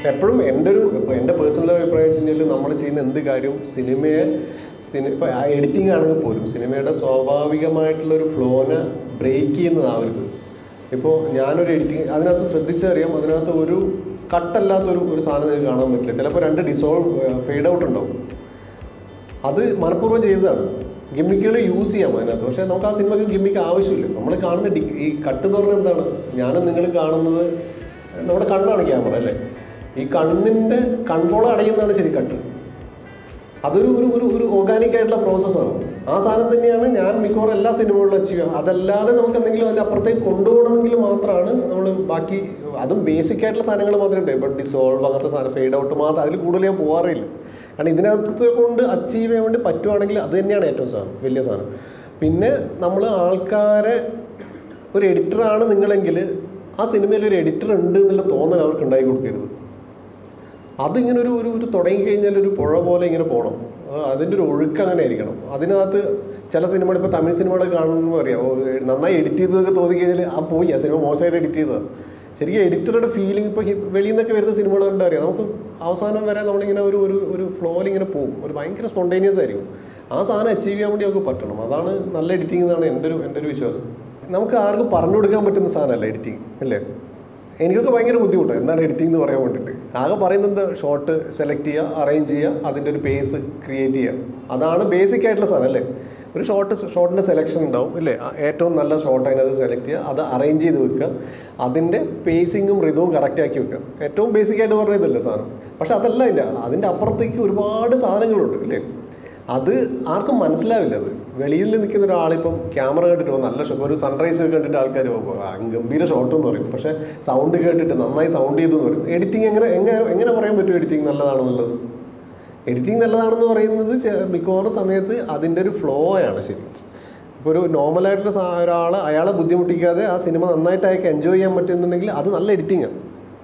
എപ്പോഴും എൻ്റെ ഒരു ഇപ്പോൾ എൻ്റെ പേഴ്സണൽ അഭിപ്രായം വെച്ച് കഴിഞ്ഞാൽ നമ്മൾ ചെയ്യുന്ന എന്ത് കാര്യവും സിനിമയെ സിനി ഇപ്പോൾ എഡിറ്റിംഗ് ആണെങ്കിൽ പോലും സിനിമയുടെ സ്വാഭാവികമായിട്ടുള്ള ഒരു ഫ്ലോനെ ബ്രേക്ക് ചെയ്യുന്നതാവരുത് ഇപ്പോൾ ഞാനൊരു എഡിറ്റിംഗ് അതിനകത്ത് ശ്രദ്ധിച്ചറിയാം അതിനകത്ത് ഒരു കട്ടല്ലാത്തൊരു ഒരു സാധനം നിങ്ങൾക്ക് കാണാൻ പറ്റില്ല ചിലപ്പോൾ രണ്ട് ഡിസോൾവ് ഫെയ്ഡ് ഔട്ട് ഉണ്ടാവും അത് മനഃപൂർവ്വം ചെയ്തതാണ് ഗിമ്മിക്കുകൾ യൂസ് ചെയ്യാം അതിനകത്ത് പക്ഷേ നമുക്ക് ആ സിനിമയ്ക്ക് ഗിമ്മിക്ക് ആവശ്യമില്ല നമ്മൾ കാണുന്ന ഡി ഈ കട്ട് എന്ന് പറഞ്ഞാൽ എന്താണ് ഞാനും നിങ്ങൾ കാണുന്നത് നമ്മുടെ കണ്ണാണ് ക്യാമറ അല്ലേ ഈ കണ്ണിൻ്റെ കൺപോള അടയുന്നതാണ് ശരി കട്ട് അതൊരു ഒരു ഒരു ഒരു ഓർഗാനിക് ആയിട്ടുള്ള പ്രോസസ്സാണ് ആ സാധനം തന്നെയാണ് ഞാൻ മിക്കവാറും എല്ലാ സിനിമകളിലും അച്ചീവ് ചെയ്യുക അതല്ലാതെ നമുക്ക് എന്തെങ്കിലും അതിൻ്റെ അപ്പുറത്തേക്ക് കൊണ്ടുപോകണമെങ്കിൽ മാത്രമാണ് നമ്മൾ ബാക്കി അതും ബേസിക് ആയിട്ടുള്ള സാധനങ്ങൾ മാത്രമേ ഉണ്ട് ഇപ്പോൾ ഡിസോൾവ് അങ്ങനത്തെ സാധനം ഫെയ്ഡ് ഔട്ട് മാത്രം അതിൽ കൂടുതൽ ഞാൻ പോകാറില്ല കാരണം ഇതിനകത്ത് കൊണ്ട് അച്ചീവ് ചെയ്യാൻ വേണ്ടി പറ്റുവാണെങ്കിൽ അത് തന്നെയാണ് ഏറ്റവും സാധനം വലിയ സാധനം പിന്നെ നമ്മൾ ആൾക്കാരെ ഒരു എഡിറ്ററാണ് നിങ്ങളെങ്കിൽ ആ സിനിമയിൽ ഒരു എഡിറ്റർ ഉണ്ട് എന്നുള്ള തോന്നൽ അവർക്ക് ഉണ്ടാക്കി കൊടുക്കരുത് അതിങ്ങനെ ഒരു ഒരു ഒരു തുടങ്ങി കഴിഞ്ഞാൽ ഒരു പുഴ പോലെ ഇങ്ങനെ പോകണം ആ, അതിൻ്റെ ഒരു ഒഴുക്ക് അങ്ങനെ ആയിരിക്കണം അതിനകത്ത് ചില സിനിമകൾ ഇപ്പോൾ തമിഴ് സിനിമകളൊക്കെ കാണുമ്പോൾ അറിയാം ഓ, നന്നായി എഡിറ്റ് ചെയ്തതൊക്കെ തോന്നി കഴിഞ്ഞാൽ ആ പോയി ആ സിനിമ മോശമായിട്ട് എഡിറ്റ് ചെയ്തതാണ് ശരിക്കും എഡിറ്ററുടെ ഫീലിംഗ് ഇപ്പോൾ വെളിയിൽ നിന്നൊക്കെ വരുന്ന സിനിമകൾ കണ്ട് അറിയാം നമുക്ക് അവസാനം വരെ നമ്മളിങ്ങനെ ഒരു ഒരു ഒരു ഫ്ലോയിൽ ഇങ്ങനെ പോകും ഒരു ഭയങ്കര സ്പോണ്ടേനിയസ് ആയിരിക്കും ആ സാധനം അച്ചീവ് ചെയ്യാൻ വേണ്ടി നമുക്ക് പറ്റണം അതാണ് നല്ല എഡിറ്റിംഗ് എന്നാണ് എൻ്റെ ഒരു എൻ്റെ ഒരു വിശ്വാസം നമുക്ക് ആർക്കും പറഞ്ഞു കൊടുക്കാൻ പറ്റുന്ന സാധനമല്ല എഡിറ്റിംഗ് അല്ലേ എനിക്കൊക്കെ ഭയങ്കര ബുദ്ധിമുട്ടാണ് എന്താണ് എഡിറ്റിംഗ് എന്ന് പറയാൻ വേണ്ടിയിട്ട് ആകെ പറയുന്നത് ഷോട്ട് സെലക്ട് ചെയ്യുക അറേഞ്ച് ചെയ്യുക അതിൻ്റെ ഒരു പേസ് ക്രിയേറ്റ് ചെയ്യുക അതാണ് ബേസിക് ആയിട്ടുള്ള സാധനം അല്ലേ ഒരു ഷോട്ട് ഷോട്ടിൻ്റെ സെലക്ഷൻ ഉണ്ടാവും ഇല്ലേ ആ ഏറ്റവും നല്ല ഷോട്ട് അതിനകത്ത് സെലക്ട് ചെയ്യുക അത് അറേഞ്ച് ചെയ്ത് വെക്കുക അതിൻ്റെ പേസിങ്ങും റിതവും കറക്റ്റ് ആക്കി വെക്കുക ഏറ്റവും ബേസിക് ആയിട്ട് പറഞ്ഞതല്ലേ സാധനം പക്ഷെ അതല്ല ഇല്ല അതിൻ്റെ അപ്പുറത്തേക്ക് ഒരുപാട് സാധനങ്ങളുണ്ട് ഇല്ലേ അത് ആർക്കും മനസ്സിലാവില്ല അത് വെളിയിൽ നിൽക്കുന്ന ഒരാളിപ്പം ക്യാമറ കേട്ടിട്ട് പോകും നല്ല ഷോ- ഒരു സൺറൈസ് കണ്ടിട്ട് ആൾക്കാർ പോകും ആ, ഗംഭീര ഷോട്ട് എന്ന് പറയും പക്ഷേ സൗണ്ട് കേട്ടിട്ട് നന്നായി സൗണ്ട് ചെയ്തു എന്ന് പറയും എഡിറ്റിംഗ് എങ്ങനെ എങ്ങനെ എങ്ങനെ പറയാൻ പറ്റും എഡിറ്റിംഗ് നല്ലതാണെന്നുള്ളത് എഡിറ്റിംഗ് നല്ലതാണെന്ന് പറയുന്നത് ചെ- മിക്കവാറും സമയത്ത് അതിൻ്റെ ഒരു ഫ്ലോ ആണ് ശരി ഇപ്പോൾ ഒരു നോർമലായിട്ടുള്ള ഒരാൾ അയാളെ ബുദ്ധിമുട്ടിക്കാതെ ആ സിനിമ നന്നായിട്ട് അയാൾക്ക് എൻജോയ് ചെയ്യാൻ പറ്റുന്നുണ്ടെങ്കിൽ അത് നല്ല എഡിറ്റിംഗാണ്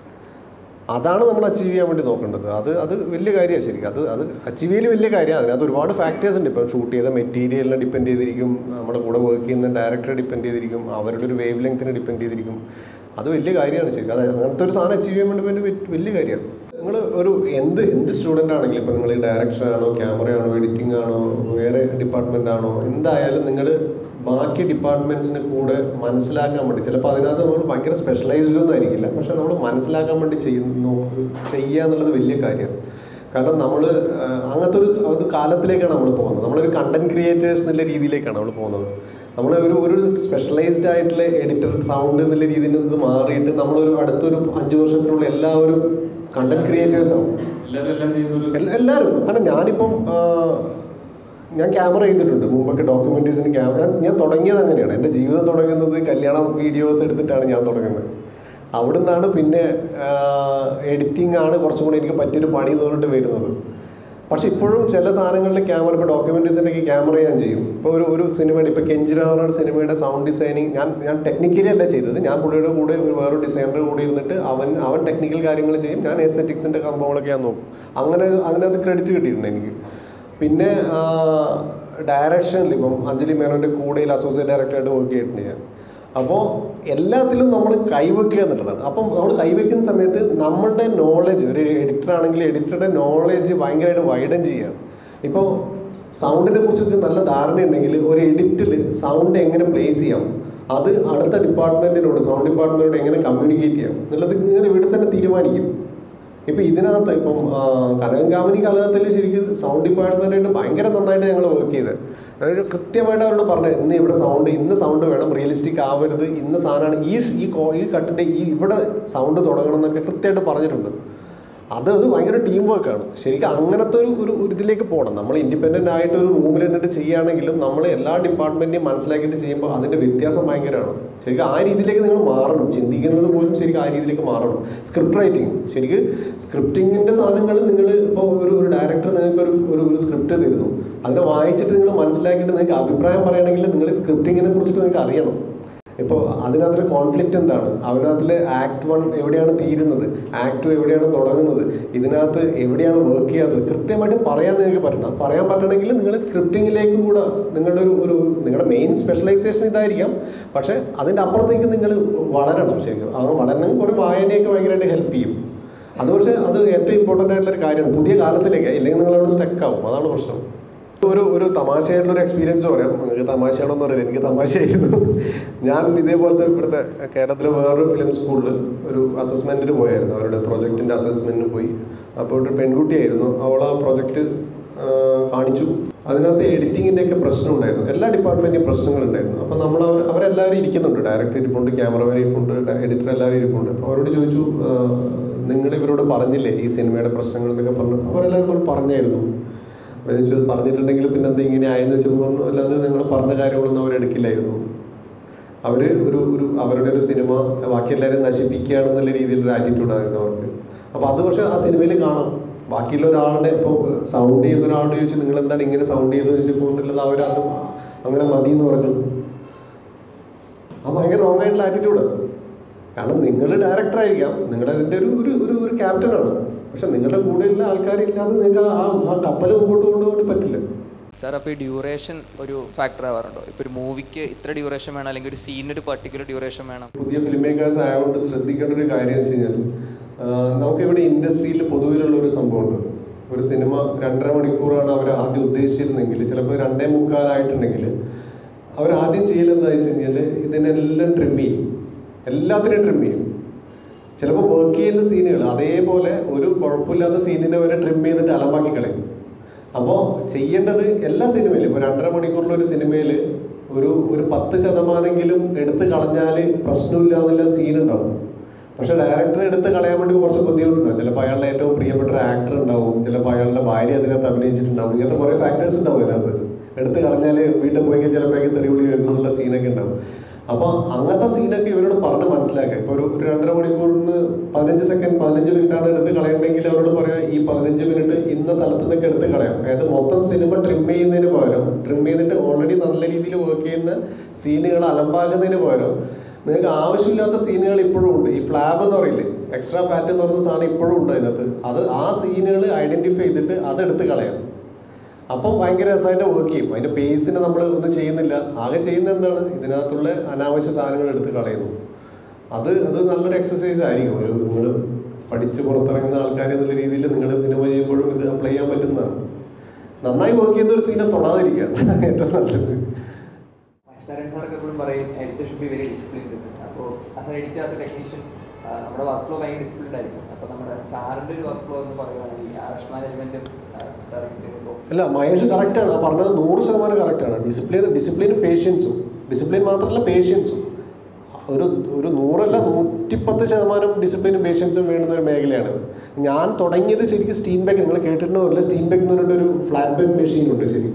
അതാണ് നമ്മൾ അച്ചീവ് ചെയ്യാൻ വേണ്ടി നോക്കേണ്ടത് അത് അത് വലിയ കാര്യമാണ് ശരിക്കും അത് അത് അച്ചീവ് ചെയ്യൽ വലിയ കാര്യമാണ് അതിനകത്ത് ഒരുപാട് ഫാക്ടേഴ്സ് ഉണ്ട് ഇപ്പം ഷൂട്ട് ചെയ്ത മെറ്റീരിയലിനെ ഡിപ്പെൻഡ് ചെയ്തിരിക്കും നമ്മുടെ കൂടെ വർക്ക് ചെയ്യുന്ന ഡയറക്ടറെ ഡിപ്പെൻഡ് ചെയ്തിരിക്കും അവരുടെ ഒരു വേവ് ലെങ്ത്തിനെ ഡിപ്പെൻഡ് ചെയ്തിരിക്കും അത് വലിയ കാര്യമാണ് ശരിക്കും അത് അങ്ങനത്തെ ഒരു സാധനം അച്ചീവ് ചെയ്യാൻ വേണ്ടി വേണ്ടി വ- വലിയ കാര്യമാണ് നിങ്ങൾ ഒരു എന്ത് എന്ത് സ്റ്റുഡൻ്റ് ആണെങ്കിലും ഇപ്പം നിങ്ങൾ ഡയറക്ഷൻ ആണോ ക്യാമറയാണോ എഡിറ്റിംഗ് ആണോ വേറെ ഡിപ്പാർട്ട്മെൻ്റ് ആണോ എന്തായാലും നിങ്ങൾ ബാക്കി ഡിപ്പാർട്ട്മെൻറ്റ്സിന് കൂടെ മനസ്സിലാക്കാൻ വേണ്ടി ചിലപ്പോൾ അതിനകത്ത് നമ്മൾ ഭയങ്കര സ്പെഷ്യലൈസ്ഡ് ഒന്നും ആയിരിക്കില്ല പക്ഷെ നമ്മൾ മനസ്സിലാക്കാൻ വേണ്ടി ചെയ്യുന്നു ചെയ്യുക എന്നുള്ളത് വലിയ കാര്യമാണ് കാരണം നമ്മൾ അങ്ങനത്തെ ഒരു ഒരു കാലത്തിലേക്കാണ് നമ്മൾ പോകുന്നത് നമ്മളൊരു കണ്ടന്റ് ക്രിയേറ്റേഴ്സ് എന്നുള്ള രീതിയിലേക്കാണ് നമ്മൾ പോകുന്നത് നമ്മൾ ഒരു ഒരു സ്പെഷ്യലൈസ്ഡ് ആയിട്ടുള്ള എഡിറ്റർ സൗണ്ട് എന്നുള്ള രീതിയിൽ നിന്ന് മാറിയിട്ട് നമ്മളൊരു അടുത്തൊരു അഞ്ച് വർഷത്തിനുള്ള എല്ലാവരും കണ്ടന്റ് ക്രിയേറ്റേഴ്സ് ആവും എല്ലാവരും എല്ലാം ചെയ്യുന്ന ഒരു എല്ല- എല്ലാവരും കാരണം ഞാനിപ്പം ആ, ഞാൻ ക്യാമറ ചെയ്തിട്ടുണ്ട് മുമ്പൊക്കെ ഡോക്യുമെന്ററീസിന് ക്യാമറ ഞാൻ തുടങ്ങിയത് അങ്ങനെയാണ് എൻ്റെ ജീവിതം തുടങ്ങുന്നത് കല്യാണം വീഡിയോസ് എടുത്തിട്ടാണ് ഞാൻ തുടങ്ങുന്നത് അവിടെ നിന്നാണ് പിന്നെ എഡിറ്റിംഗ് ആണ് കുറച്ചും കൂടി എനിക്ക് പറ്റിയൊരു പണി എന്ന് പറഞ്ഞിട്ട് വരുന്നത് പക്ഷെ ഇപ്പോഴും ചില സാധനങ്ങളിൽ ക്യാമറ ഇപ്പോൾ ഡോക്യുമെന്ററീസിൻ്റെ ക്യാമറ ഞാൻ ചെയ്യും ഇപ്പോൾ ഒരു ഒരു സിനിമയുടെ ഇപ്പോൾ കെഞ്ചിരാറുടെ സിനിമയുടെ സൗണ്ട് ഡിസൈനിങ് ഞാൻ ഞാൻ ടെക്നിക്കലി അല്ല ചെയ്തത് ഞാൻ പുള്ളിയുടെ കൂടെ ഒരു വേറൊരു ഡിസൈനറുടെ കൂടെ ഇരുന്നിട്ട് അവൻ അവൻ ടെക്നിക്കൽ കാര്യങ്ങൾ ചെയ്യും ഞാൻ എസ്തെറ്റിക്സിൻ്റെ സംഭവങ്ങളൊക്കെ ഞാൻ നോക്കും അങ്ങനെ അതിനകത്ത് ക്രെഡിറ്റ് കിട്ടിയിട്ടുണ്ട് എനിക്ക് പിന്നെ ഡയറക്ഷനിൽ ഇപ്പം അഞ്ജലി മേനോൻ്റെ കൂടെയിൽ അസോസിയേറ്റ് ഡയറക്ടറായിട്ട് വർക്ക് ചെയ്തിട്ടുണ്ട് ഞാൻ അപ്പോൾ എല്ലാത്തിലും നമ്മൾ കൈവെക്കുക എന്നുള്ളതാണ് അപ്പം നമ്മൾ കൈവെക്കുന്ന സമയത്ത് നമ്മളുടെ നോളജ് ഒരു എഡിറ്റർ ആണെങ്കിൽ എഡിറ്ററുടെ നോളജ് ഭയങ്കരമായിട്ട് വൈഡൻ ചെയ്യുകയാണ് ഇപ്പോൾ സൗണ്ടിനെ കുറിച്ചൊക്കെ നല്ല ധാരണയുണ്ടെങ്കിൽ ഒരു എഡിറ്റിൽ സൗണ്ട് എങ്ങനെ പ്ലേസ് ചെയ്യാം അത് അടുത്ത ഡിപ്പാർട്ട്മെൻറ്റിനോട് സൗണ്ട് ഡിപ്പാർട്ട്മെൻറ്റിനോട് എങ്ങനെ കമ്മ്യൂണിക്കേറ്റ് ചെയ്യാം എന്നുള്ളത് ഇങ്ങനെ ഇവിടെ തന്നെ തീരുമാനിക്കും ഇപ്പം ഇതിനകത്ത് ഇപ്പം കനകങ്കാമനി കലകത്തിൽ ശരിക്കും സൗണ്ട് ഡിപ്പാർട്ട്മെൻറ്റായിട്ട് ഭയങ്കര നന്നായിട്ട് ഞങ്ങൾ വർക്ക് ചെയ്തത് അതായത് കൃത്യമായിട്ട് അവരോട് പറഞ്ഞു ഇന്ന് ഇവിടെ സൗണ്ട് ഇന്ന് സൗണ്ട് വേണം റിയലിസ്റ്റിക് ആവരുത് ഇന്ന സാധനമാണ് ഈ ഈ കോ ഈ കട്ടിൻ്റെ ഈ ഇവിടെ സൗണ്ട് തുടങ്ങണം എന്നൊക്കെ കൃത്യമായിട്ട് പറഞ്ഞിട്ടുണ്ട് അത് അത് ഭയങ്കര ടീം വർക്കാണ് ശരിക്കും അങ്ങനത്തെ ഒരു ഒരു ഒരു ഇതിലേക്ക് പോകണം നമ്മൾ ഇൻഡിപെൻഡൻ്റ് ആയിട്ട് ഒരു റൂമിൽ നിന്നിട്ട് ചെയ്യുകയാണെങ്കിലും നമ്മൾ എല്ലാ ഡിപ്പാർട്ട്മെൻറ്റിനെയും മനസ്സിലാക്കിയിട്ട് ചെയ്യുമ്പോൾ അതിൻ്റെ വ്യത്യാസം ഭയങ്കരമാണ് ശരിക്കും ആ രീതിയിലേക്ക് നിങ്ങൾ മാറണം ചിന്തിക്കുന്നത് പോലും ശരിക്കും ആ രീതിയിലേക്ക് മാറണം സ്ക്രിപ്റ്റ് റൈറ്റിംഗ് ശരിക്കും സ്ക്രിപ്റ്റിങ്ങിൻ്റെ സാധനങ്ങൾ നിങ്ങൾ ഇപ്പോൾ ഒരു ഒരു ഡയറക്ടർ നിങ്ങൾക്ക് ഒരു ഒരു ഒരു സ്ക്രിപ്റ്റ് തരുന്നു അതിനെ വായിച്ചിട്ട് നിങ്ങൾ മനസ്സിലാക്കിയിട്ട് നിങ്ങൾക്ക് അഭിപ്രായം പറയുകയാണെങ്കിൽ നിങ്ങൾ സ്ക്രിപ്റ്റിങ്ങിനെ കുറിച്ചിട്ട് നിങ്ങൾക്ക് അറിയണം ഇപ്പോൾ അതിനകത്തൊരു കോൺഫ്ലിക്റ്റ് എന്താണ് അതിനകത്തിൽ ആക്ട് വൺ എവിടെയാണ് തീരുന്നത് ആക്ട് ടു എവിടെയാണ് തുടങ്ങുന്നത് ഇതിനകത്ത് എവിടെയാണ് വർക്ക് ചെയ്യാത്തത് കൃത്യമായിട്ട് പറയാൻ നിങ്ങൾക്ക് പറ്റണം പറയാൻ പറ്റണമെങ്കിൽ നിങ്ങൾ സ്ക്രിപ്റ്റിങ്ങിലേക്കും കൂടെ നിങ്ങളുടെ ഒരു ഒരു നിങ്ങളുടെ മെയിൻ സ്പെഷ്യലൈസേഷൻ ഇതായിരിക്കാം പക്ഷേ അതിൻ്റെ അപ്പുറത്തേക്ക് നിങ്ങൾ വളരണം ശരിക്കും അത് വളരണമെങ്കിൽ കുറേ വായനയൊക്കെ ഭയങ്കരമായിട്ട് ഹെൽപ്പ് ചെയ്യും അത് പക്ഷേ അത് ഏറ്റവും ഇമ്പോർട്ടൻ്റ് ആയിട്ടുള്ള ഒരു കാര്യമാണ് പുതിയ കാലത്തിലേക്ക് ഇല്ലെങ്കിൽ നിങ്ങൾ അവിടെ സ്റ്റക്ക് ആവും അതാണ് പ്രശ്നം ഒരു ഒരു തമാശയായിട്ടുള്ള ഒരു എക്സ്പീരിയൻസ് പറയാം നിങ്ങൾക്ക് തമാശയാണോന്ന് അറിയില്ല എനിക്ക് തമാശയായിരുന്നു ഞാൻ ഇതേപോലത്തെ ഇവിടുത്തെ കേരളത്തിലെ വേറൊരു ഫിലിം സ്കൂളിൽ ഒരു അസസ്മെൻറ്റിന് പോയായിരുന്നു അവരുടെ പ്രൊജക്റ്റിൻ്റെ അസസ്മെൻറ്റിന് പോയി അപ്പോൾ ഒരു പെൺകുട്ടിയായിരുന്നു അവൾ ആ പ്രൊജക്റ്റ് കാണിച്ചു അതിനകത്ത് എഡിറ്റിങ്ങിൻ്റെ ഒക്കെ പ്രശ്നം ഉണ്ടായിരുന്നു എല്ലാ ഡിപ്പാർട്ട്മെൻറ്റിലും പ്രശ്നങ്ങളുണ്ടായിരുന്നു അപ്പോൾ നമ്മൾ അവർ അവരെല്ലാവരും ഇരിക്കുന്നുണ്ട് ഡയറക്ടർ ഇരിപ്പുണ്ട് ക്യാമറമാൻ ഇരിപ്പുണ്ട് എഡിറ്റർ എല്ലാവരും ഇരിപ്പുണ്ട് അപ്പോൾ അവരോട് ചോദിച്ചു നിങ്ങൾ ഇവരോട് പറഞ്ഞില്ലേ ഈ സിനിമയുടെ പ്രശ്നങ്ങൾ എന്നൊക്കെ പറഞ്ഞു അവരെല്ലാവരും കൂടി പറഞ്ഞായിരുന്നു അപ്പോൾ ഞാൻ ചോദിച്ചു പറഞ്ഞിട്ടുണ്ടെങ്കിൽ പിന്നെ എന്താ ഇങ്ങനെ ആയെന്ന് വെച്ചപ്പോൾ പറഞ്ഞു അല്ലാതെ നിങ്ങൾ പറഞ്ഞ കാര്യങ്ങളൊന്നും അവരെടുക്കില്ലായിരുന്നു അവർ ഒരു ഒരു അവരുടെ ഒരു സിനിമ ബാക്കി എല്ലാവരും നശിപ്പിക്കുകയാണെന്നുള്ള രീതിയിലൊരു ആറ്റിറ്റ്യൂഡായിരുന്നു അവർക്ക് അപ്പോൾ അത് പക്ഷേ ആ സിനിമയിൽ കാണാം ബാക്കിയുള്ള ഒരാളുടെ ഇപ്പോൾ സൗണ്ട് ചെയ്യുന്ന ഒരാളോട് ചോദിച്ചു നിങ്ങൾ എന്താണ് ഇങ്ങനെ സൗണ്ട് ചെയ്തത് ചോദിച്ചപ്പോൾ ഉള്ളത് അവർ അത് അങ്ങനെ മതി എന്ന് പറഞ്ഞു അത് ഭയങ്കര റോങ് ആയിട്ടുള്ള ആറ്റിറ്റ്യൂഡാണ് കാരണം നിങ്ങൾ ഡയറക്ടർ ആയിരിക്കാം നിങ്ങളുടെ അതിൻ്റെ ഒരു ഒരു ഒരു ഒരു ക്യാപ്റ്റനാണ് പക്ഷെ നിങ്ങളുടെ കൂടെയുള്ള ആൾക്കാരില്ലാതെ നിങ്ങൾക്ക് ആ ആ കപ്പൽ മുമ്പോട്ട് കൊണ്ടുപോകാൻ പറ്റില്ല സാർ അപ്പോൾ ഈ ഡ്യൂറേഷൻ ഒരു ഫാക്ടർ ആവാറുണ്ടോ ഇപ്പോൾ ഒരു മൂവിക്ക് ഇത്ര ഡ്യൂറേഷൻ വേണം അല്ലെങ്കിൽ ഒരു സീനിന് ഒരു പർട്ടിക്കുലർ ഡ്യൂറേഷൻ വേണം പുതിയ ഫിലിം മേക്കേഴ്സ് ആയതുകൊണ്ട് ശ്രദ്ധിക്കേണ്ട ഒരു കാര്യം എന്ന് വെച്ച് കഴിഞ്ഞാൽ നമുക്കിവിടെ ഇൻഡസ്ട്രിയിൽ പൊതുവിലുള്ള ഒരു സംഭവമുണ്ട് ഒരു സിനിമ രണ്ടര മണിക്കൂറാണ് അവർ ആദ്യം ഉദ്ദേശിച്ചിരുന്നെങ്കിൽ ചിലപ്പോൾ രണ്ടേ മുക്കാലായിട്ടുണ്ടെങ്കിൽ അവർ ആദ്യം ചെയ്യലെന്താ വെച്ച് കഴിഞ്ഞാൽ ഇതിനെല്ലാം ട്രിം ചെയ്യും എല്ലാത്തിനെയും ട്രിം ചെയ്യും ചിലപ്പോൾ വർക്ക് ചെയ്യുന്ന സീനുകൾ അതേപോലെ ഒരു കുഴപ്പമില്ലാത്ത സീനിനെ അവർ ട്രിം ചെയ്തിട്ട് അലമ്പാക്കി കളയും അപ്പോൾ ചെയ്യേണ്ടത് എല്ലാ സിനിമയിലും ഇപ്പോൾ രണ്ടര മണിക്കൂറിലെ ഒരു സിനിമയിൽ ഒരു ഒരു പത്ത് ശതമാനെങ്കിലും എടുത്ത് കളഞ്ഞാൽ പ്രശ്നമില്ല എന്നുള്ള സീൻ ഉണ്ടാവും പക്ഷെ ഡയറക്ടർ എടുത്ത് കളയാൻ വേണ്ടി കുറച്ച് ബുദ്ധിമുട്ടുണ്ടാവും ചിലപ്പോൾ അയാളുടെ ഏറ്റവും പ്രിയപ്പെട്ട ഒരു ആക്ടർ ഉണ്ടാവും ചിലപ്പോൾ അയാളുടെ ഭാര്യ അതിനകത്ത് അഭിനയിച്ചിട്ടുണ്ടാവും ഇങ്ങനത്തെ കുറേ ഫാക്ടേഴ്സ് ഉണ്ടാവും അതിനകത്ത് എടുത്ത് കളഞ്ഞാൽ വീട്ടിൽ പോയി ചിലപ്പോൾ തെറിവിളി കേൾക്കുന്നുള്ള സീനൊക്കെ ഉണ്ടാവും അപ്പോൾ അങ്ങനത്തെ സീനൊക്കെ ഇവരോട് പറഞ്ഞ് മനസ്സിലാക്കുക ഇപ്പോൾ ഒരു ഒരു രണ്ടര മണിക്കൂറിന് പതിനഞ്ച് സെക്കൻഡ് പതിനഞ്ച് മിനിറ്റാണ് എടുത്ത് കളയണമെങ്കിൽ അവരോട് പറയാം ഈ പതിനഞ്ച് മിനിറ്റ് ഇന്ന സ്ഥലത്ത് നിന്നൊക്കെ എടുത്ത് കളയാം അതായത് മൊത്തം സിനിമ ട്രിം ചെയ്യുന്നതിന് പകരം ട്രിം ചെയ്തിട്ട് ഓൾറെഡി നല്ല രീതിയിൽ വർക്ക് ചെയ്യുന്ന സീനുകൾ അലമ്പാക്കുന്നതിന് പകരം നിങ്ങൾക്ക് ആവശ്യമില്ലാത്ത സീനുകൾ ഇപ്പോഴും ഉണ്ട് ഈ ഫ്ലാബ് എന്ന് പറയില്ലേ എക്സ്ട്രാ ഫാറ്റ് എന്ന് പറയുന്ന സാധനം ഇപ്പോഴും ഉണ്ട് അതിനകത്ത് അത് ആ സീനുകൾ ഐഡന്റിഫൈ ചെയ്തിട്ട് അതെടുത്ത് കളയാം അപ്പം ഭയങ്കര രസമായിട്ട് വർക്ക് ചെയ്യും അതിന്റെ പേസിന് നമ്മൾ ഒന്നും ചെയ്യുന്നില്ല ആകെ ചെയ്യുന്ന എന്താണ് ഇതിനകത്തുള്ള അനാവശ്യ സാധനങ്ങൾ എടുത്ത് കളയുന്നു അത് അത് നല്ലൊരു എക്സസൈസ് ആയിരിക്കും ഒരു നിങ്ങൾ പഠിച്ച് പുറത്തിറങ്ങുന്ന ആൾക്കാർ എന്നുള്ള രീതിയിൽ നിങ്ങൾ സിനിമ ചെയ്യുമ്പോഴും ഇത് അപ്ലൈ ചെയ്യാൻ പറ്റുന്നതാണ് നന്നായി വർക്ക് ചെയ്യുന്ന ഒരു സീനെ തൊടാതിരിക്കുക ഏറ്റവും നല്ലത് അഷ്ടാരൻ സാറൊക്കെ എപ്പോഴും പറയും editor should be very disciplined അപ്പോൾ as a editor as a technician നമ്മുടെ വർക്ക് ഫ്ലോ ഭയങ്കര ഡിസിപ്ലിൻഡ് ആയിരിക്കും അപ്പോൾ നമ്മുടെ സാറിൻ്റെ ഒരു വർക്ക് ഫ്ലോ എന്ന് പറയുകയാണെങ്കിൽ ആഷ് മാനേജ്മെൻറ്റും സാർ യൂസ് ചെയ്യുന്ന സോഫ്റ്റ് അല്ല മഹേഷ് കറക്റ്റാണ് ആ പറഞ്ഞത് നൂറ് ശതമാനം കറക്റ്റാണ് ഡിസിപ്ലിൻ ഡിസിപ്ലിനും പേഷ്യൻസും ഡിസിപ്ലിൻ മാത്രമല്ല പേഷ്യൻസും ഒരു ഒരു നൂറല്ല നൂറ്റിപ്പത്ത് ശതമാനം ഡിസിപ്ലിനും പേഷ്യൻസും വേണ്ടുന്ന ഒരു മേഖലയാണ് ഞാൻ തുടങ്ങിയത് ശരിക്കും സ്റ്റീം ബാക്ക് നിങ്ങൾ കേട്ടിട്ടുണ്ടോ സ്റ്റീം ബാക്ക് എന്ന് പറഞ്ഞിട്ട് ഒരു ഫ്ലാറ്റ് ബാക്ക് മെഷീൻ ഉണ്ട് ശരിക്കും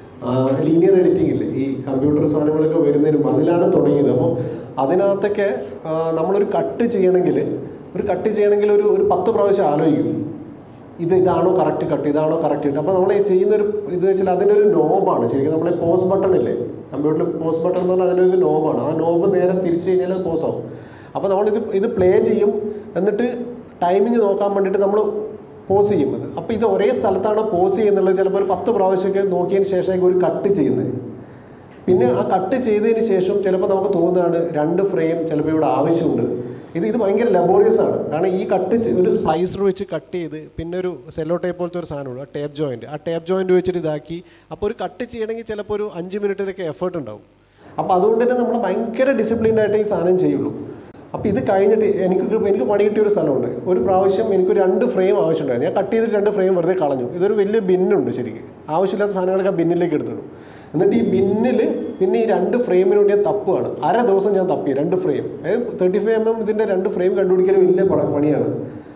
ലീനിയർ എഡിറ്റിംഗ് ഇല്ലേ ഈ കമ്പ്യൂട്ടർ സാധനങ്ങളൊക്കെ വരുന്നതിന് മുമ്പ് അതിലാണ് തുടങ്ങിയത് അപ്പോൾ അതിനകത്തൊക്കെ ആ, നമ്മളൊരു കട്ട് ചെയ്യണമെങ്കിൽ ഒരു കട്ട് ചെയ്യണമെങ്കിൽ ഒരു ഒരു പത്ത് പ്രാവശ്യം ആലോചിക്കും ഇത് ഇതാണോ കറക്റ്റ് കട്ട് ഇതാണോ കറക്റ്റ് കട്ട് അപ്പോൾ നമ്മൾ ഈ ചെയ്യുന്നൊരു ഇത് വെച്ചാൽ അതിനൊരു നോബാണ് ശരിക്കും നമ്മൾ പോസ് ബട്ടൺ ഇല്ലേ കമ്പ്യൂട്ടറിൽ പോസ് ബട്ടൺ എന്ന് പറഞ്ഞാൽ അതിനൊരു നോബാണ് ആ നോബ് നേരെ തിരിച്ച് കഴിഞ്ഞാൽ അത് പോസ് ആവും അപ്പോൾ നമ്മളിത് ഇത് പ്ലേ ചെയ്യും എന്നിട്ട് ടൈമിങ് നോക്കാൻ വേണ്ടിയിട്ട് നമ്മൾ പോസ് ചെയ്യും അത് അപ്പോൾ ഇത് ഒരേ സ്ഥലത്താണ് പോസ് ചെയ്യുന്നുള്ളത് ചിലപ്പോൾ ഒരു പത്ത് പ്രാവശ്യമൊക്കെ നോക്കിയതിന് ശേഷമായിരിക്കും ഒരു കട്ട് ചെയ്യുന്നത് പിന്നെ ആ കട്ട് ചെയ്തതിന് ശേഷം ചിലപ്പോൾ നമുക്ക് തോന്നുകയാണ് രണ്ട് ഫ്രെയിം ചിലപ്പോൾ ഇവിടെ ആവശ്യമുണ്ട് ഇത് ഇത് ഭയങ്കര ലബോറിയസ് ആണ് കാരണം ഈ കട്ട് ഒരു സ്പ്ലൈസർ വെച്ച് കട്ട് ചെയ്ത് പിന്നെ ഒരു സെല്ലോ ടേപ്പ് പോലത്തെ ഒരു സാധനമുണ്ട് ആ ടേപ്പ് ജോയിൻറ്റ് ആ ടേപ്പ് ജോയിൻറ്റ് വെച്ചിട്ട് ഇതാക്കി അപ്പോൾ ഒരു കട്ട് ചെയ്യണമെങ്കിൽ ചിലപ്പോൾ ഒരു അഞ്ച് മിനിറ്റിനൊക്കെ എഫേർട്ട് ഉണ്ടാവും അപ്പോൾ അതുകൊണ്ട് തന്നെ നമ്മൾ ഭയങ്കര ഡിസിപ്ലിൻഡ് ആയിട്ട് ഈ സാധനം ചെയ്യുള്ളൂ അപ്പോൾ ഇത് കഴിഞ്ഞിട്ട് എനിക്ക് എനിക്ക് പണി കിട്ടിയ ഒരു സ്ഥലമുണ്ട് ഒരു പ്രാവശ്യം എനിക്ക് രണ്ട് ഫ്രെയിം ആവശ്യമുണ്ടായിരുന്നു ഞാൻ കട്ട് ചെയ്തിട്ട് രണ്ട് ഫ്രെയിം വെറുതെ കളഞ്ഞു ഇതൊരു വലിയ ബിന്നുണ്ട് ശരിക്കും ആവശ്യമില്ലാത്ത സാധനങ്ങളൊക്കെ ആ ബിന്നിലേക്ക് എടുത്തിടും എന്നിട്ട് ഈ ബിന്നിൽ പിന്നെ ഈ രണ്ട് ഫ്രെയിമിന് വേണ്ടി ഞാൻ തപ്പുകയാണ് അര ദിവസം ഞാൻ തപ്പി രണ്ട് ഫ്രെയിം അതായത് തേർട്ടി ഫൈവ് എം എം ഇതിൻ്റെ രണ്ട് ഫ്രെയിം കണ്ടുപിടിക്കൽ വലിയ പണ- പണിയാണ്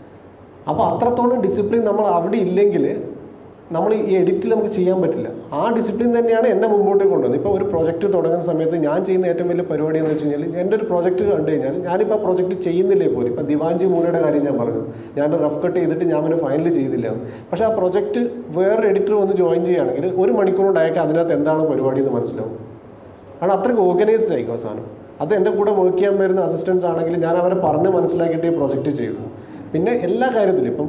അപ്പോൾ അത്രത്തോളം ഡിസിപ്ലിൻ നമ്മൾ അവിടെ ഇല്ലെങ്കിൽ നമ്മൾ ഈ എഡിറ്റിൽ നമുക്ക് ചെയ്യാൻ പറ്റില്ല ആ ഡിസിപ്ലിൻ തന്നെയാണ് എന്നെ മുമ്പോട്ട് കൊണ്ടുവന്നത് ഇപ്പോൾ ഒരു പ്രോജക്റ്റ് തുടങ്ങുന്ന സമയത്ത് ഞാൻ ചെയ്യുന്ന ഏറ്റവും വലിയ പരിപാടി എന്ന് വെച്ച് കഴിഞ്ഞാൽ എൻ്റെ ഒരു പ്രോജക്റ്റ് കണ്ടു കഴിഞ്ഞാൽ ഞാനിപ്പോൾ ആ പ്രോജക്റ്റ് ചെയ്യുന്നില്ലേ പോലും ഇപ്പോൾ ദിവാഞ്ചി മൂലയുടെ കാര്യം ഞാൻ പറഞ്ഞു ഞാൻ റഫ് കട്ട് ചെയ്തിട്ട് ഞാൻ പിന്നെ ഫൈനൽ ചെയ്തില്ല എന്ന്. പക്ഷേ ആ പ്രോജക്റ്റ് വേറൊരു എഡിറ്റർ വന്ന് ജോയിൻ ചെയ്യുകയാണെങ്കിൽ ഒരു മണിക്കൂർ കൊണ്ട് അയക്കാൻ അതിനകത്ത് എന്താണ് പരിപാടി എന്ന് മനസ്സിലാവും കാരണം അത്രയ്ക്ക് ഓർഗനൈസ്ഡ് ആയിരിക്കും ആ സാധനം അത് എൻ്റെ കൂടെ വർക്ക് ചെയ്യാൻ വരുന്ന അസിസ്റ്റൻസ് ആണെങ്കിൽ ഞാൻ അവരെ പറഞ്ഞ് മനസ്സിലാക്കിയിട്ട് ഈ പ്രോജക്റ്റ് ചെയ്തു പിന്നെ എല്ലാ കാര്യത്തിലും ഇപ്പം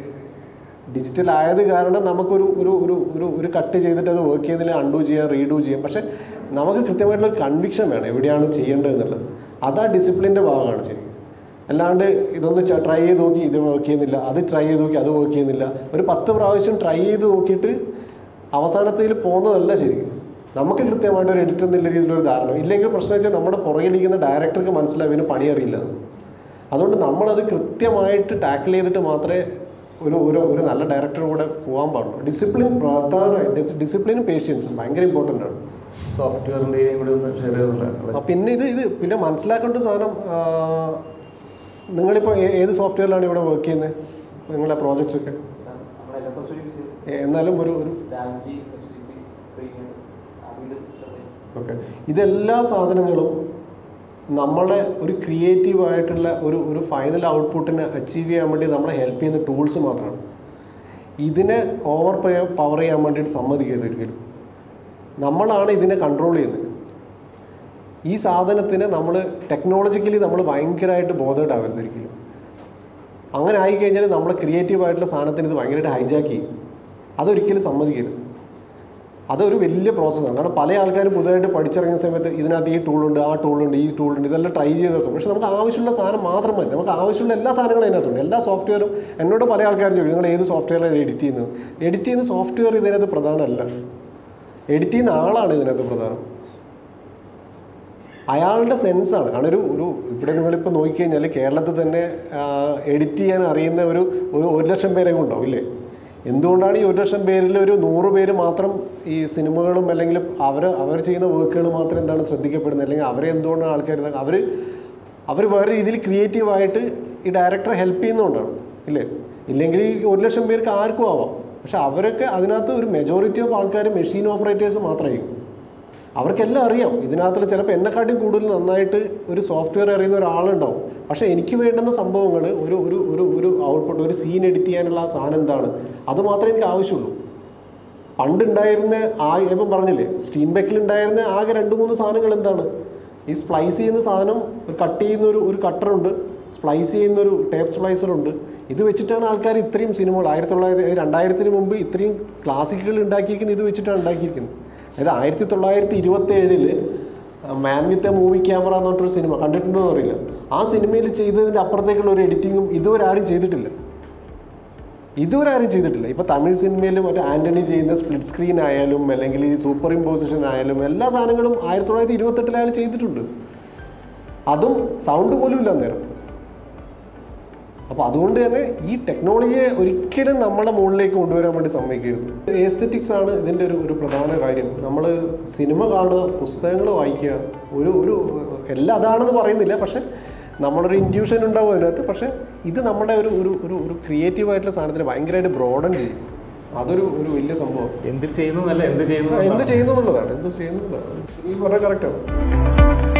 ഡിജിറ്റൽ ആയത് കാരണം നമുക്കൊരു ഒരു ഒരു ഒരു ഒരു കട്ട് ചെയ്തിട്ട് അത് വർക്ക് ചെയ്യുന്നതിൽ അൺഡു ചെയ്യാം റീഡു ചെയ്യാം പക്ഷേ നമുക്ക് കൃത്യമായിട്ടുള്ള ഒരു കൺവിക്ഷൻ വേണം എവിടെയാണ് ചെയ്യേണ്ടത് എന്നുള്ളത് അത് ആ ഡിസിപ്ലിൻ്റെ ഭാഗമാണ് ശരിക്കും അല്ലാണ്ട് ഇതൊന്ന് ട്രൈ ചെയ്ത് നോക്കി ഇത് വർക്ക് ചെയ്യുന്നില്ല അത് ട്രൈ ചെയ്ത് നോക്കി അത് വർക്ക് ചെയ്യുന്നില്ല ഒരു പത്ത് പ്രാവശ്യം ട്രൈ ചെയ്ത് നോക്കിയിട്ട് അവസാനത്തിൽ പോകുന്നതല്ല ശരി നമുക്ക് കൃത്യമായിട്ട് ഒരു എഡിറ്റർ എന്നുള്ള രീതിയിലൊരു ധാരണ ഇല്ലെങ്കിൽ പ്രശ്നം വെച്ചാൽ നമ്മുടെ പുറകിലിരിക്കുന്ന ഡയറക്ടർക്ക് മനസ്സിലാവും ഇവന് പണി അറിയില്ല എന്ന്. അതുകൊണ്ട് നമ്മളത് കൃത്യമായിട്ട് ടാക്കിൾ ചെയ്തിട്ട് മാത്രമേ ഒരു ഒരു ഒരു നല്ല ഡയറക്ടറുടെ കൂടെ പോകാൻ പാടുള്ളൂ ഡിസിപ്ലിൻ പ്രധാനമായിട്ട് ഡിസിപ്ലിനും പേഷ്യൻസും ഭയങ്കര ഇമ്പോർട്ടൻ്റ് ആണ് സോഫ്റ്റ്വെയറിൻ്റെയും കൂടി ഒന്ന് ഷെയർ ചെയ്തുള്ള ആ, പിന്നെ ഇത് ഇത് പിന്നെ മനസ്സിലാക്കേണ്ട സാധനം ആ, നിങ്ങളിപ്പോൾ ഏ- ഏത് സോഫ്റ്റ്വെയറിലാണ് ഇവിടെ വർക്ക് ചെയ്യുന്നത് നിങ്ങളുടെ പ്രോജക്ട്സ് ഒക്കെ നമ്മളെല്ലാ സബ്സിഡി യൂസ് ചെയ്യും ഏ, എന്നാലും ഒരു ഒരു ലാംജി എഫ് സി പി പ്രീമിയം വീട് ചെറുതായി ഓക്കെ ഇതെല്ലാ സാധനങ്ങളും നമ്മളെ ഒരു ക്രിയേറ്റീവ് ആയിട്ടുള്ള ഒരു ഒരു ഫൈനൽ ഔട്ട്പുട്ടിനെ അച്ചീവ് ചെയ്യാൻ വേണ്ടി നമ്മളെ ഹെൽപ്പ് ചെയ്യുന്ന ടൂൾസ് മാത്രമാണ് ഇതിനെ ഓവർ പവർ ചെയ്യാൻ വേണ്ടിയിട്ട് സമ്മതിക്കരുത് ഒരിക്കലും നമ്മളാണ് ഇതിനെ കൺട്രോൾ ചെയ്യുന്നത് ഈ സാധനത്തിന് നമ്മൾ ടെക്നോളജിക്കലി നമ്മൾ ഭയങ്കരമായിട്ട് ബോധേഡാവരുത് ഒരിക്കലും അങ്ങനെ ആയിക്കഴിഞ്ഞാൽ നമ്മൾ ക്രിയേറ്റീവ് ആയിട്ടുള്ള സാധനത്തിന് ഇത് ഭയങ്കരമായിട്ട് ഹൈജാക്ക് ചെയ്യും അതൊരിക്കലും സമ്മതിക്കരുത് അതൊരു വലിയ പ്രോസസ്സാണ് കാരണം പല ആൾക്കാരും പുതുതായിട്ട് പഠിച്ചിറങ്ങിയ സമയത്ത് ഇതിനകത്ത് ഈ ടൂളുണ്ട് ആ ടൂളുണ്ട് ഈ ടൂളുണ്ട് ഇതെല്ലാം ട്രൈ ചെയ്ത് നോക്കും പക്ഷെ നമുക്ക് ആവശ്യമുള്ള സാധനം മാത്രം മതി നമുക്ക് ആവശ്യമുള്ള എല്ലാ സാധനങ്ങളും അതിനകത്തുണ്ട് എല്ലാ സോഫ്റ്റ്വെയറും എന്നോട് പല ആൾക്കാരും ചോദിക്കും നിങ്ങൾ ഏത് സോഫ്റ്റ്വെയറിലാണ് എഡിറ്റ് ചെയ്യുന്നത് എഡിറ്റ് ചെയ്യുന്ന സോഫ്റ്റ്വെയർ ഇതിനകത്ത് പ്രധാനമല്ല എഡിറ്റ് ചെയ്യുന്ന ആളാണ് ഇതിനകത്ത് പ്രധാനം അയാളുടെ സെൻസാണ് കാരണം ഒരു ഒരു ഇവിടെ നിങ്ങളിപ്പോൾ നോക്കിക്കഴിഞ്ഞാൽ കേരളത്തിൽ തന്നെ എഡിറ്റ് ചെയ്യാൻ അറിയുന്ന ഒരു ഒരു ഒരു ലക്ഷം പേരെങ്കിലും ഉണ്ടാവും ഇല്ലേ എന്തുകൊണ്ടാണ് ഈ ഒരു ലക്ഷം പേരിൽ ഒരു നൂറ് പേര് മാത്രം ഈ സിനിമകളും അല്ലെങ്കിൽ അവർ അവർ ചെയ്യുന്ന വർക്കുകൾ മാത്രം എന്താണ് ശ്രദ്ധിക്കപ്പെടുന്നത് അല്ലെങ്കിൽ അവരെ എന്തുകൊണ്ടാണ് ആൾക്കാർ അവർ അവർ വേറെ രീതിയിൽ ക്രിയേറ്റീവായിട്ട് ഈ ഡയറക്ടറെ ഹെൽപ്പ് ചെയ്യുന്നതുകൊണ്ടാണ് ഇല്ലേ ഇല്ലെങ്കിൽ ഈ ഒരു ലക്ഷം പേർക്ക് ആർക്കും ആവാം പക്ഷെ അവരൊക്കെ അതിനകത്ത് ഒരു മെജോറിറ്റി ഓഫ് ആൾക്കാർ മെഷീൻ ഓപ്പറേറ്റേഴ്സ് മാത്രമായിരിക്കും അവർക്കെല്ലാം അറിയാം ഇതിനകത്തുള്ള ചിലപ്പോൾ എന്നെക്കാട്ടിയും കൂടുതൽ നന്നായിട്ട് ഒരു സോഫ്റ്റ്വെയർ അറിയുന്ന ഒരാളുണ്ടാവും പക്ഷേ എനിക്ക് വേണ്ടുന്ന സംഭവങ്ങൾ ഒരു ഒരു ഒരു ഒരു ഔട്ട്പുട്ട് ഒരു സീൻ എഡിറ്റ് ചെയ്യാനുള്ള ആ സാധനം എന്താണ് അത് മാത്രമേ എനിക്ക് ആവശ്യമുള്ളൂ പണ്ടുണ്ടായിരുന്ന ആ ഇപ്പം പറഞ്ഞില്ലേ സ്റ്റീം ബെക്കിൽ ഉണ്ടായിരുന്ന ആകെ രണ്ട് മൂന്ന് സാധനങ്ങൾ എന്താണ് ഈ സ്പ്ലൈസ് ചെയ്യുന്ന സാധനം ഒരു കട്ട് ചെയ്യുന്ന ഒരു ഒരു കട്ടറുണ്ട് സ്പ്ലൈസ് ചെയ്യുന്ന ഒരു ടേപ്പ് സ്പ്ലൈസറുണ്ട് ഇത് വെച്ചിട്ടാണ് ആൾക്കാർ ഇത്രയും സിനിമകൾ ആയിരത്തി തൊള്ളായിരത്തി രണ്ടായിരത്തിന് മുമ്പ് ഇത്രയും ക്ലാസിക്കുകൾ ഉണ്ടാക്കിയിരിക്കുന്നത് ഇത് വെച്ചിട്ടാണ് ഉണ്ടാക്കിയിരിക്കുന്നത് അതായത് ആയിരത്തി തൊള്ളായിരത്തി ഇരുപത്തി ഏഴില് man with a movie camera എന്ന് പറഞ്ഞൊരു സിനിമ കണ്ടിട്ടുണ്ടോ എന്ന് അറിയില്ല ആ സിനിമയിൽ ചെയ്തതിൻ്റെ അപ്പുറത്തേക്കുള്ള ഒരു എഡിറ്റിങ്ങും ഇതുവരെ ആരും ചെയ്തിട്ടില്ല ഇതുവരെ ആരും ചെയ്തിട്ടില്ല ഇപ്പോൾ തമിഴ് സിനിമയിലും മറ്റേ ആൻ്റണി ചെയ്യുന്ന സ്പ്ലിറ്റ് സ്ക്രീൻ ആയാലും അല്ലെങ്കിൽ ഈ സൂപ്പർ ഇമ്പോസിഷൻ ആയാലും എല്ലാ സാധനങ്ങളും ആയിരത്തി തൊള്ളായിരത്തി ഇരുപത്തെട്ടിൽ അയാൾ ചെയ്തിട്ടുണ്ട് അതും സൗണ്ട് പോലും ഇല്ല അന്നേരം അപ്പോൾ അതുകൊണ്ട് തന്നെ ഈ ടെക്നോളജിയെ ഒരിക്കലും നമ്മളെ മുകളിലേക്ക് കൊണ്ടുവരാൻ വേണ്ടി സമ്മതിക്കരുത് എസ്തെറ്റിക്സ് ആണ് ഇതിൻ്റെ ഒരു ഒരു പ്രധാന കാര്യം നമ്മൾ സിനിമ കാണുക പുസ്തകങ്ങൾ വായിക്കുക ഒരു ഒരു എല്ലാം അതാണെന്ന് പറയുന്നില്ല പക്ഷെ നമ്മളൊരു ഇൻഡ്യൂഷൻ ഉണ്ടാവും അതിനകത്ത് പക്ഷെ ഇത് നമ്മുടെ ഒരു ഒരു ഒരു ഒരു ക്രിയേറ്റീവ് ആയിട്ടുള്ള സാധനത്തിന് ഭയങ്കരമായിട്ട് ബ്രോഡൻ ചെയ്യും അതൊരു ഒരു വലിയ സംഭവം എന്തിൽ ചെയ്യുന്നു എന്നല്ല എന്ത് ചെയ്യുന്നു എന്ത് ചെയ്യുന്നു എന്നുള്ളതാണ് എന്ത് ചെയ്യുന്നു എന്നുള്ളതാണ് ഈ പറഞ്ഞ കറക്റ്റാണ്